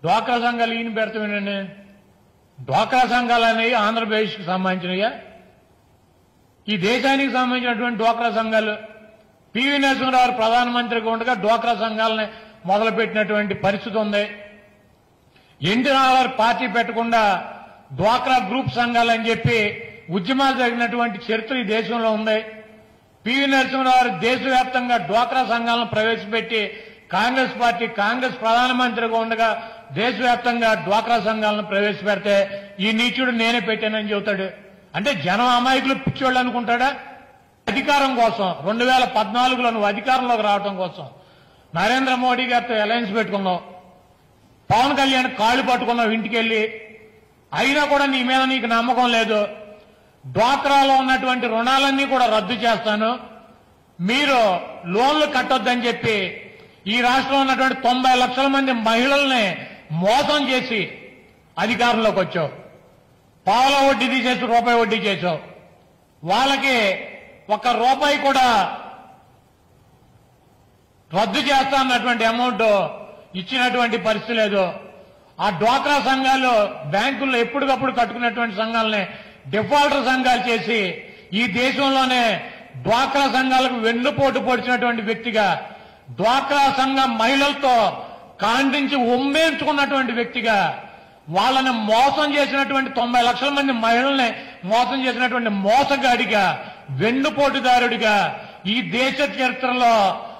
డ్వాక్రా సంఘాలు ఈయన పెడతామేనండి డ్వాక్రా సంఘాలు అనేవి ఆంధ్రప్రదేశ్కి సంబంధించినయా ఈ దేశానికి సంబంధించినటువంటి డ్వాక్రా సంఘాలు పివి నరసింహరావు ప్రధానమంత్రిగా ఉండగా డ్వాక్రా సంఘాలని మొదలుపెట్టినటువంటి పరిస్థితి ఉంది ఎన్టీ రామారావు పార్టీ పెట్టకుండా డ్వాక్రా గ్రూప్ సంఘాలని చెప్పి ఉద్యమాలు జరిగినటువంటి చరిత్ర ఈ దేశంలో ఉంది పివి నరసింహరావు దేశవ్యాప్తంగా డ్వాక్రా సంఘాలను ప్రవేశపెట్టి కాంగ్రెస్ పార్టీ కాంగ్రెస్ ప్రధానమంత్రిగా ఉండగా దేశవ్యాప్తంగా డ్వాక్రా సంఘాలను ప్రవేశపెడితే ఈ నీచుడు నేనే పెట్టానని చెబుతాడు అంటే జనం అమాయకులు పిచ్చోళ్ళు అనుకుంటాడా అధికారం కోసం రెండు వేల పద్నాలుగులో నువ్వు అధికారంలోకి రావడం కోసం నరేంద్ర మోడీ గారితో అలయన్స్ పెట్టుకున్నావు పవన్ కళ్యాణ్ కాళ్ళు పట్టుకున్నావు ఇంటికి వెళ్ళి అయినా కూడా నీ మీద నీకు నమ్మకం లేదు డ్వాక్రాలో ఉన్నటువంటి రుణాలన్నీ కూడా రద్దు చేస్తాను మీరు లోన్లు కట్టొద్దని చెప్పి ఈ రాష్ట్రంలో ఉన్నటువంటి తొంభై లక్షల మంది మహిళల్ని మోసం చేసి అధికారంలోకి వచ్చావు పావుల వడ్డీ తీసేసి రూపాయి వడ్డీ చేసావు వాళ్ళకి ఒక రూపాయి కూడా రద్దు చేస్తా అన్నటువంటి అమౌంట్ ఇచ్చినటువంటి పరిస్థితి లేదు ఆ డ్వాక్రా సంఘాలు బ్యాంకుల్లో ఎప్పటికప్పుడు కట్టుకున్నటువంటి సంఘాలని డిఫాల్టర్ సంఘాలు చేసి ఈ దేశంలోనే డ్వాక్రా సంఘాలకు వెన్నుపోటు పొడిచినటువంటి వ్యక్తిగా డ్వాక్రా సంఘ మహిళలతో కాండించి ఉమ్మేంచుకున్నటువంటి వ్యక్తిగా వాళ్ళని మోసం చేసినటువంటి తొంభై లక్షల మంది మహిళల్ని మోసం చేసినటువంటి మోసగాడిగా వెన్నుపోటుదారుడిగా ఈ దేశ చరిత్రలో